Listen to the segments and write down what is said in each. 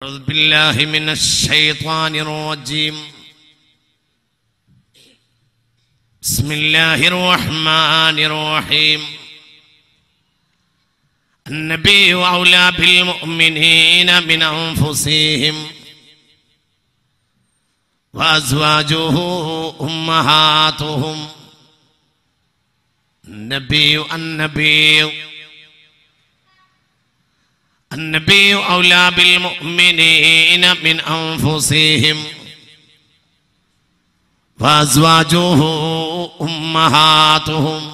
أعوذ بالله من الشيطان الرجيم بسم الله الرحمن الرحيم النبي أولى بالمؤمنين من أنفسهم وأزواجه أمهاتهم النبي النبي النبي أولى بالمؤمنين من أنفسهم وأزواجه أمهاتهم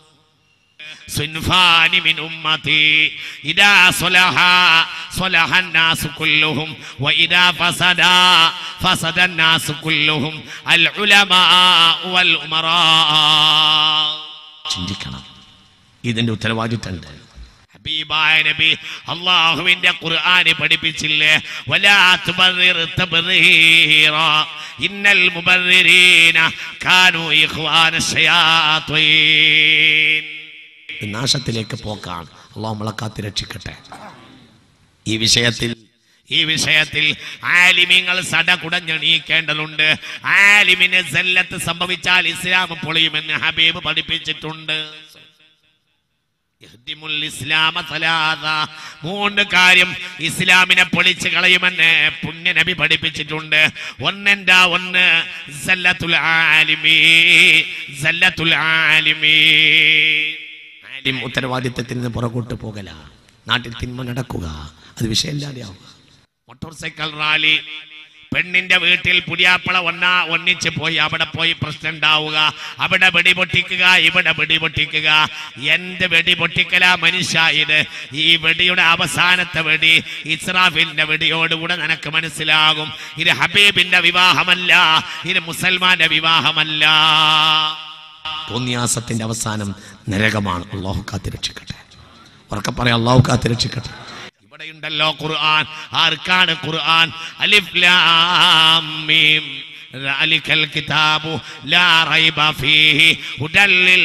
صنفان من أمتي إذا صلح صلح الناس كلهم وإذا فسدا فسد الناس كلهم العلماء والأمراء ചിന്തിക്കണം ഇതിന്റെ ഉത്തരവാദിത്തമുണ്ട് ഹബീബായ നബി അള്ളാഹുവിന്റെ ഖുർആന് പഠിപ്പിച്ചില്ലേ വലാ തുബർറിർ തബ്റീറ ഇന്നൽ മുബർറിരീന കാനൂ ഇഖ്വാന ശയാത്വീൻ നാശത്തിലേക്ക് പോക്കാണ് അള്ളാഹു നമ്മളെ കാത്തി രക്ഷിക്കട്ടെ ഈ വിഷയത്തിൽ ഈ വിഷയത്തിൽ ആലിമിങ്ങൾ സട കുടഞ്ഞെണീക്കേണ്ടതുണ്ട് ആലിമിന് സല്ലത്ത് സംഭവിച്ചാൽ ഇസ്ലാം പൊളിയുമെന്ന് ഹബീബ് പഠിപ്പിച്ചിട്ടുണ്ട് യഹ്ദിമുൽ ഇസ്ലാമ സലാസ. മൂന്ന് കാര്യം ഇസ്ലാമിനെ പൊളിച്ച് കളയുമെന്ന് പുണ്യ നബി പഠിപ്പിച്ചിട്ടുണ്ട് ഒന്നെന്താ ഒന്ന് സല്ലത്തുൽ ആലിമീ സല്ലത്തുൽ ആലിമീ ആലിം ഉത്തരവാദിത്തത്തിൽ നിന്ന് പുറകോട്ട് പോകല നാട്ടിൽ തിന്മ നടക്കുക അത് വിഷയമില്ലാതെയാവുക മോട്ടോർ സൈക്കിൾ റാലി പെണ്ണിന്റെ വീട്ടിൽ പുതിയാപ്പള ഒന്നാ ഒന്നിച്ച് പോയി അവിടെ പോയി പ്രശ്നം ഉണ്ടാവുക അവിടെ വെടി പൊട്ടിക്കുക ഇവിടെ വെടി പൊട്ടിക്കുക എന്ത് വെടി പൊട്ടിക്കല മനുഷ്യ ഇത് ഈ വെടിയുടെ അവസാനത്തെ വെടി ഇസ്രാഫിലിന്റെ വെടിയോടുകൂടെ നിനക്ക് മനസ്സിലാകും ഇത് ഹബീബിന്റെ വിവാഹമല്ല ഇത് മുസൽമാന്റെ വിവാഹമല്ല തോന്നിയാസത്തിന്റെ അവസാനം നരകമാണ് അള്ളാഹു കാത്തിരക്ഷിക്കട്ടെ ഉറക്കെ പറയാം അള്ളാഹു കാത്തിരക്ഷിക്കട്ടെ ഇവിടെയുണ്ടല്ലോ ഖുർആൻ ആർക്കാണ് ഖുർആൻ അലിഫ് ലാം മീം ذلك الكتاب لا ريب فيه هدى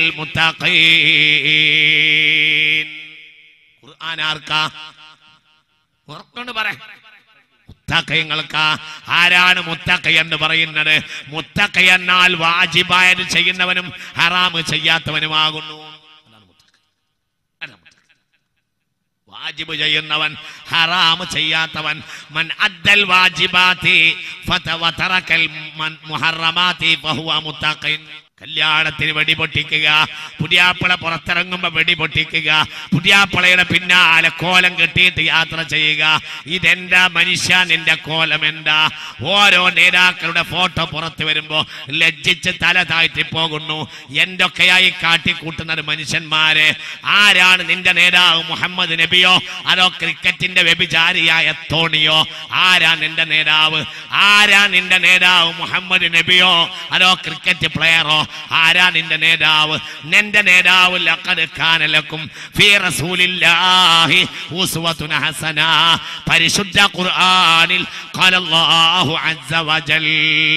للمتقين ഖുർആൻ ആർക്കാ ഉറക്കൊണ്ട് പറ മുത്തക്കയങ്ങൾക്ക് ആരാണ് മുത്തക്ക എന്ന് പറയുന്നത് മുത്തക്ക എന്നാൽ വാജിബായത് ചെയ്യുന്നവനും ഹറാമ് ചെയ്യാത്തവനുമാകുന്നു അതാണ് മുത്തക്ക. അതാണ് മുത്തക്ക. വാജിബ് ചെയ്യുന്നവൻ ഹറാമ് ചെയ്യാത്തവൻ മൻ അദ്ദൽ വാജിബാത്തി ഫത- വതറക്കൽ മൻ- മുഹറമാത്തി ഫഹുവ മുത്തഖിൻ കല്യാണത്തിന് വെടി പൊട്ടിക്കുക പുതിയാപ്പിള പുറത്തിറങ്ങുമ്പോ വെടി പൊട്ടിക്കുക പുതിയാപ്പിളയുടെ പിന്നാലെ കോലം കെട്ടിയിട്ട് യാത്ര ചെയ്യുക ഇതെന്താ മനുഷ്യ നിന്റെ കോലം എന്താ ഓരോ നേതാക്കളുടെ ഫോട്ടോ പുറത്തു വരുമ്പോ ലജ്ജിച്ച് തല താഴ്ത്തി പോകുന്നു എന്തൊക്കെയായി കാട്ടിക്കൂട്ടുന്നത് മനുഷ്യന്മാരെ ആരാണ് നിന്റെ നേതാവ് മുഹമ്മദ് നബിയോ അതോ ക്രിക്കറ്റിന്റെ വ്യഭിചാരിയായ തോണിയോ ആരാ നിന്റെ നേതാവ് ആരാ നിന്റെ നേതാവ് മുഹമ്മദ് നബിയോ അതോ ക്രിക്കറ്റ് പ്ലെയറോ ആരാ നിന്റെ നേതാവ് നിന്റെ നേതാവ് ലഖദ് കാനലക്കും ഫീ റസൂലില്ലാഹി ഉസ്വത്തുൻ ഹസന പരിശുദ്ധ ഖുർആനിൽ ഖാലല്ലാഹു അസ്സ വജൽ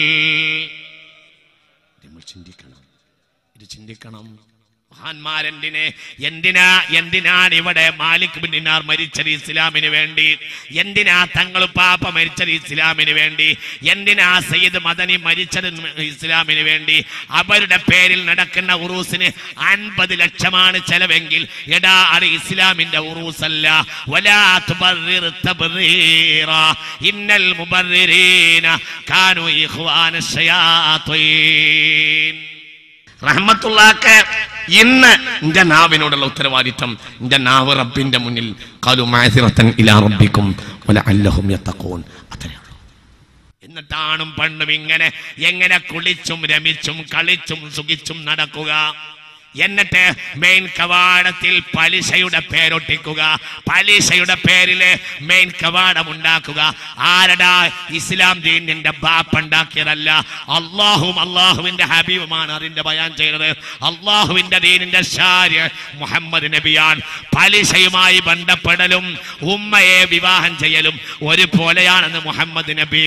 നമ്മൾ ചിന്തിക്കണം ഇത് ചിന്തിക്കണം മഹാന്മാരെന്തിനെ എന്തിനാ എന്തിനാണ് ഇവിടെ മാലിക് ബിൻ ദിനാർ മരിച്ചത് ഇസ്ലാമിന് വേണ്ടി എന്തിനാ തങ്ങൾ പാപ്പ മരിച്ചത് ഇസ്ലാമിന് വേണ്ടി എന്തിനാ സയ്യിദ് മദനി മരിച്ചത് ഇസ്ലാമിന് വേണ്ടി അവരുടെ പേരിൽ നടക്കുന്ന ഉറൂസിന് അൻപത് ലക്ഷമാണ് ചെലവെങ്കിൽ എടാ അത് ഇസ്ലാമിന്റെ ഉറൂസല്ല വലാ തുബർറിർ തബ്റീറ ഇന്നൽ മുബർറിരീന കാനു ഇഖ്വാന ശയാത്വീൻ റഹ്മത്തുള്ളാക്ക് ഇന്ന് എന്റെ നാവിനോടുള്ള ഉത്തരവാദിത്തം എന്റെ നാവ് റബ്ബിന്റെ മുന്നിൽ കാലു മാസിറത്തൻ ഇലാ റബ്ബിക്കും വല അല്ലഹും യത്തഖൂൻ അത്രയാണ് എന്നിട്ടാണും പെണ്ണും ഇങ്ങനെ എങ്ങനെ കുളിച്ചും രമിച്ചും കളിച്ചും സുഖിച്ചും നടക്കുക എന്നിട്ട് മെയിൻ കവാടത്തിൽ പലിശയുടെ പേരൊട്ടിക്കുക പലിശയുടെ പേരില് മെയിൻ കവാടം ഉണ്ടാക്കുക ആരടാ ഇസ്ലാം ദീനിന്റെ ബാപ്പ് ഉണ്ടാക്കിയതല്ല അള്ളാഹും അള്ളാഹുവിന്റെ ഹബീബുമാണ് അതിന്റെ ബയാൻ ചെയ്തത് അള്ളാഹുവിന്റെ ദീനിന്റെ ഷാര് മുഹമ്മദ് നബിയാൻ പലിശയുമായി ബന്ധപ്പെടലും ഉമ്മയെ വിവാഹം ചെയ്യലും ഒരുപോലെയാണെന്ന് മുഹമ്മദ് നബി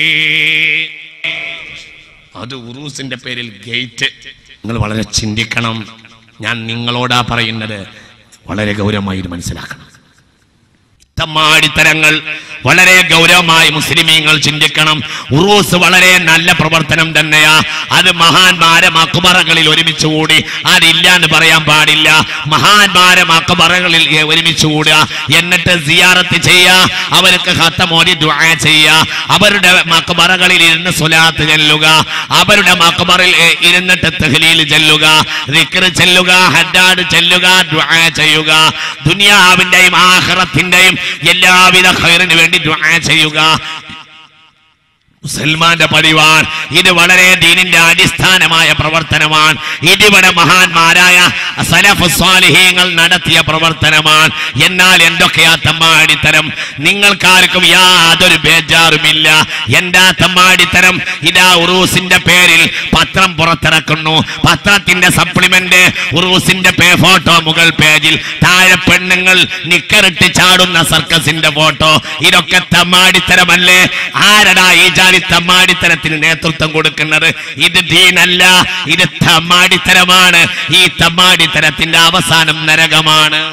അത് ഉറൂസിന്റെ പേരിൽ ഗേറ്റ് നിങ്ങൾ വളരെ ചിന്തിക്കണം ഞാൻ നിങ്ങളോടാ പറയുന്നത് വളരെ ഗൗരവമായി ഇത് മനസ്സിലാക്കണം തമ്മാടിത്തരങ്ങൾ വളരെ ഗൗരവമായി മുസ്ലിമീങ്ങൾ ചിന്തിക്കണം ഉറൂസ് വളരെ നല്ല പ്രവർത്തനം തന്നെയാ അത് മഹാന്മാരെ മക്കുബറകളിൽ ഒരുമിച്ച് കൂടി അതില്ല എന്ന് പറയാൻ പാടില്ല മഹാന്മാരെ മക്കുബറകളിൽ ഒരുമിച്ച് കൂടുക എന്നിട്ട് സിയാറത്ത് ചെയ്യുക അവർക്ക് ഹത്തമോദി ദുആ ചെയ്യുക അവരുടെ മക്കുബറകളിൽ ഇരുന്ന് സ്വലാത്ത് ചെല്ലുക അവരുടെ മക്കുബറിൽ ഏ, ഇരുന്നിട്ട് തെഹ്ലീൽ ചെല്ലുക ദിക്ർ ചെല്ലുക ഹദ്ദാദ് ചെല്ലുക ദുആ ചെയ്യുക ദുനിയാവിന്റെയും ആഖിറത്തിന്റെയും എല്ലാവിധ ഖൈറിന് വേണ്ടി ദുആ ചെയ്യുക മുസൽമാന്റെ പതിവാൻ ഇത് വളരെ ദീനിന്റെ അടിസ്ഥാനമായ പ്രവർത്തനമാണ് ഇതിവിടെ മഹാന്മാരായ സലഫ് സ്വാലിഹീങ്ങൾ നടത്തിയ പ്രവർത്തനമാണ് എന്നാൽ എന്തൊക്കെയാ തമ്മാടിത്തരം നിങ്ങൾക്കാർക്കും യാതൊരു ബേജാറുമില്ല എന്താ തമ്മാടിത്തരം ഇതാ ഉറൂസിന്റെ പേരിൽ പത്രം പുറത്തിറക്കുന്നു പത്രത്തിന്റെ സപ്ലിമെന്റ് ഉറൂസിന്റെ പേ ഫോട്ടോ മുകൾ പേജിൽ താഴെ പെണ്ണുങ്ങൾ നിക്കറിട്ട് ചാടുന്ന സർക്കസിന്റെ ഫോട്ടോ ഇതൊക്കെ തമ്മാടിത്തരമല്ലേ ആരടാ ഈ ജാതി തമ്മാടിത്തരത്തിന് നേതൃത്വം കൊടുക്കുന്നത് ഇത് ദീനല്ല ഇത് തമ്മാടിത്തരമാണ് ഈ തമ്മാടിത്തരത്തിന്റെ അവസാനം നരകമാണ്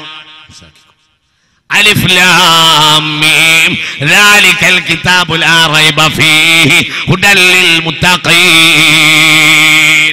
ألف لام ميم ذلك الكتاب لا ريب فيه هدى للمتقين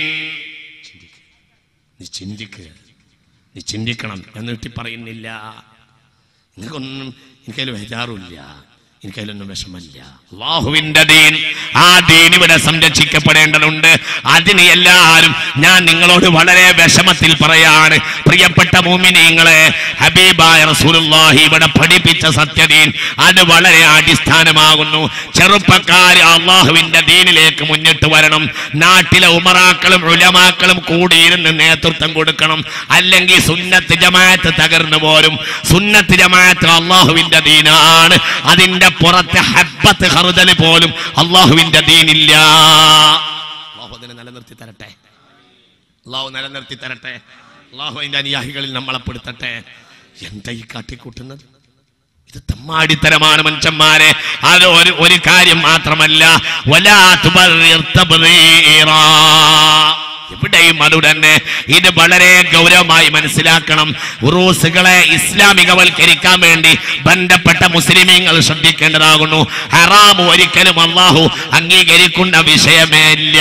നീ ചിന്തിക്കുക നീ ചിന്തിക്കണം എന്നിട്ട് പറയുന്നില്ല നിനക്കൊന്നും എനിക്കതിൽ ബേജാറുമില്ല എനിക്കതിലൊന്നും വിഷമല്ല അള്ളാഹുവിന്റെ ദീൻ ആ ദീൻ ഇവിടെ സംരക്ഷിക്കപ്പെടേണ്ടതുണ്ട് അതിന് എല്ലാവരും ഞാൻ നിങ്ങളോട് വളരെ വിഷമത്തിൽ പറയാണ് പ്രിയപ്പെട്ട മോമിനിങ്ങളെ ഹബീബായ റസൂലുള്ളാഹി ഇവിടെ പഠിപ്പിച്ച സത്യദീൻ അത് വളരെ അടിസ്ഥാനമാകുന്നു ചെറുപ്പക്കാർ അള്ളാഹുവിന്റെ ദീനിലേക്ക് മുന്നിട്ട് വരണം നാട്ടിലെ ഉമറാക്കളും ഉലമാക്കളും കൂടിയിരുന്ന് നേതൃത്വം കൊടുക്കണം അല്ലെങ്കിൽ സുന്നത്ത് ജമാഅത്ത് തകർന്നു പോരും സുന്നത്ത് ജമാഅത്ത് അള്ളാഹുവിന്റെ ദീനാണ് അതിന്റെ പുറത്തെ ഹബ്ബത്ത് ഹറുദല് പോലും അള്ളാഹുവിന്റെ ദീനില്ല അള്ളാഹു അതിനെ നിലനിർത്തി തരട്ടെ അള്ളാഹു നിലനിർത്തി തരട്ടെ അള്ളാഹു അതിന്റെ അനുയാഹികളിൽ നമ്മളെ പെടുത്തട്ടെ എന്താ ഈ കാട്ടിക്കൂട്ടുന്നത് ഇത് തമ്മാടിത്തരമാണ് മനുഷ്യന്മാരെ അത് ഒരു ഒരു കാര്യം മാത്രമല്ല വലാ തുബർറിർ തബ്റീറാ. ഇവിടെയും അതുതന്നെ ഇത് വളരെ ഗൗരവമായി മനസ്സിലാക്കണം ഉറൂസുകളെ ഇസ്ലാമികവൽക്കരിക്കാൻ വേണ്ടി ബന്ധപ്പെട്ട മുസ്ലിമീങ്ങൾ ശ്രദ്ധിക്കേണ്ടതാകുന്നു ഹറാം ഒരിക്കലും അള്ളാഹു അംഗീകരിക്കുന്ന വിഷയമേ ഇല്ല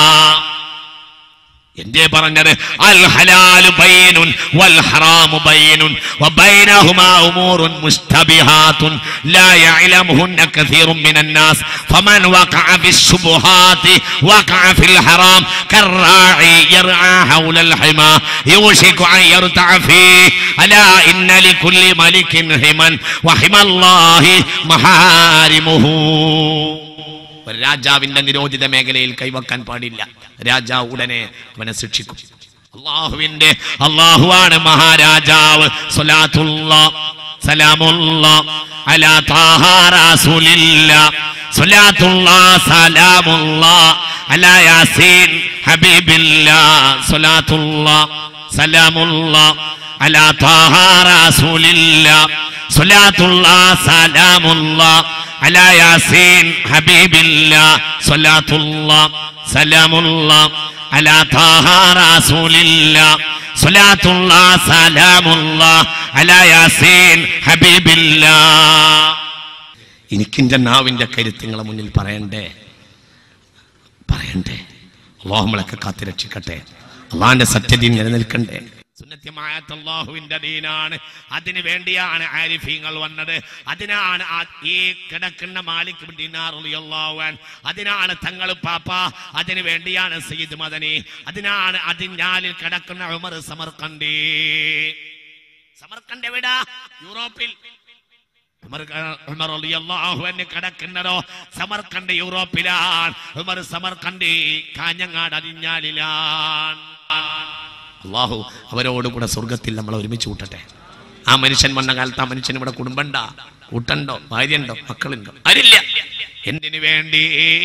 എന്തേ പറഞ്ഞത് അൽ ഹലാലു ബൈനുൻ വൽ ഹറാമു ബൈനുൻ വബൈനഹുമാ ഉമൂറുൻ മുസ്തബിഹാത്തുൻ ലാ യഅലമുഹുന്ന കസീറുൻ മിനൻ നാസ് ഫമൻ വഖഅ ഫിശ്ശുബുഹാത്തി വഖഅ ഫിൽ ഹറാം കറാഇ യർആ ഹൗലൽ ഹിമാ യൂഷികു അൻ യർതഅ ഫീഹി അലാ ഇന്ന ലികുല്ലി മലികിൻ ഹിമൻ വഹിമല്ലാഹി മഹാരിമുഹു ഒരു രാജാവിന്റെ നിരോധിത മേഖലയിൽ കൈവക്കാൻ പാടില്ല രാജാവ് ഉടനെ അവനെ ശിക്ഷിക്കും അള്ളാഹുവിന്റെ അള്ളാഹുവാണ് മഹാരാജാവ് സ്വലാത്തുള്ള സലാമുള്ള അലാ താഹ റസൂലില്ല സ്വലാത്തുള്ള സലാമുള്ള അലാ യാസീൻ ഹബീബില്ല സ്വലാത്തുള്ള സലാമുള്ള അലാ താഹ റസൂലില്ല സ്വലാത്തുള്ള സലാമുള്ള على ياسين حبيب الله صلاة الله سلام الله على طه رسول الله صلاة الله سلام الله على ياسين حبيب الله എനിക്കെന്റെ നാവിന്റെ കരുത്തുങ്ങളെ മുന്നിൽ പറയണ്ടേ പറയണ്ടേ അള്ളാഹു നമ്മളൊക്കെ കാത്തു രക്ഷിക്കട്ടെ അള്ളാഹിന്റെ സത്യദീൻ നിലനിൽക്കണ്ടേ സുന്നത്യമായത് അള്ളാഹുവിന്റെ ദീനാണ് അതിനു വേണ്ടിയാണ് ആരിഫീങ്ങൾ വന്നത് അതിനാണ് ആ ഈ കിടക്കുന്ന മാലിക് ബിൻ ദിനാർ റളിയല്ലാഹു അൻഹു. അതിനാണ് തങ്ങൾ പാപ്പ അതിനു വേണ്ടിയാണ് സയ്യിദ് മദനി അതിനാണ് അതിനാലിൽ കിടക്കുന്ന ഉമർ സമർക്കണ്ടി സമർക്കണ്ട് എവിടാ യൂറോപ്പിൽ ഉമർ ക- ഉമർ റളിയല്ലാഹു അൻഹു കിടക്കുന്നതോ സമർക്കണ്ട് യൂറോപ്പിലാണ് ഉമർ സമർക്കണ്ടി കാഞ്ഞങ്ങാട് അതിഞ്ഞാലിലാണ് അള്ളാഹു അവരോട് കൂടെ സ്വർഗത്തിൽ നമ്മളെ ഒരുമിച്ച് കൂട്ടട്ടെ ആ മനുഷ്യൻ വന്ന കാലത്ത് ആ മനുഷ്യൻ ഇവിടെ കുടുംബണ്ട കൂട്ടുണ്ടോ ഭാര്യയുണ്ടോ മക്കളുണ്ടോ ആരില്ല എന്തിനു വേണ്ടി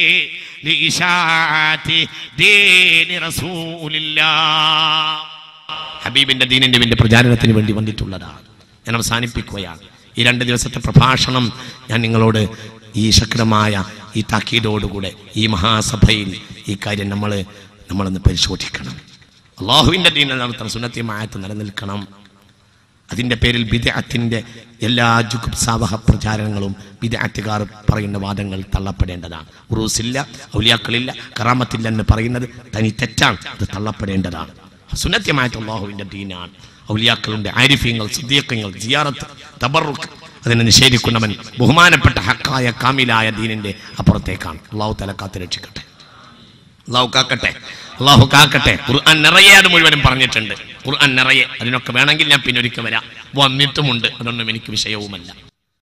ലീശാത്തി ദീനി റസൂലില്ലാഹ്. ഹബീബിന്റെ ദീനിന്റെ വേണ്ടി പ്രചാരണത്തിന് വേണ്ടി വന്നിട്ടുള്ളതാണ് ഞാൻ അവസാനിപ്പിക്കുകയാണ് ഈ രണ്ട് ദിവസത്തെ പ്രഭാഷണം ഞാൻ നിങ്ങളോട് ഈ ശക്തമായ ഈ താക്കീതോടുകൂടെ ഈ മഹാസഭയിൽ ഈ കാര്യം നമ്മൾ നമ്മളൊന്ന് പരിശോധിക്കണം അള്ളാഹുവിൻ്റെ ദീന നടത്തണം സുന്നത്യമായത്ത് നിലനിൽക്കണം അതിൻ്റെ പേരിൽ ബിദഅത്തിൻ്റെ എല്ലാ ജുഗുപ്സാവഹ പ്രചാരണങ്ങളും ബിദഅത്തുകാർ പറയുന്ന വാദങ്ങൾ തള്ളപ്പെടേണ്ടതാണ് ഉറൂസില്ല ഔലിയാക്കളില്ല കറാമത്തില്ല എന്ന് പറയുന്നത് തനി തെറ്റാണ് അത് തള്ളപ്പെടേണ്ടതാണ് സുന്നത്യമായിട്ട് അള്ളാഹുവിൻ്റെ ദീനാണ് ഔലിയാക്കളുണ്ട് ആരിഫ്യങ്ങൾ സിദ്ദീഖ്യങ്ങൾ ജിയാറത്ത് തബറുക്ക് അതിനെ നിഷേധിക്കുന്നവൻ ബഹുമാനപ്പെട്ട ഹക്കായ കാമിലായ ദീനിന്റെ അപ്പുറത്തേക്കാണ് അള്ളാഹു തല കാത്ത് രക്ഷിക്കട്ടെ അള്ളാഹു കാക്കട്ടെ അള്ളാഹു കാക്കട്ടെ ഖുർആൻ നിറയെ അത് മുഴുവനും പറഞ്ഞിട്ടുണ്ട് ഖുർആൻ നിറയെ അതിനൊക്കെ വേണമെങ്കിൽ ഞാൻ പിന്നെ ഒരിക്കൽ വരാം വന്നിട്ടുമുണ്ട് അതൊന്നും എനിക്ക് വിഷയവുമല്ല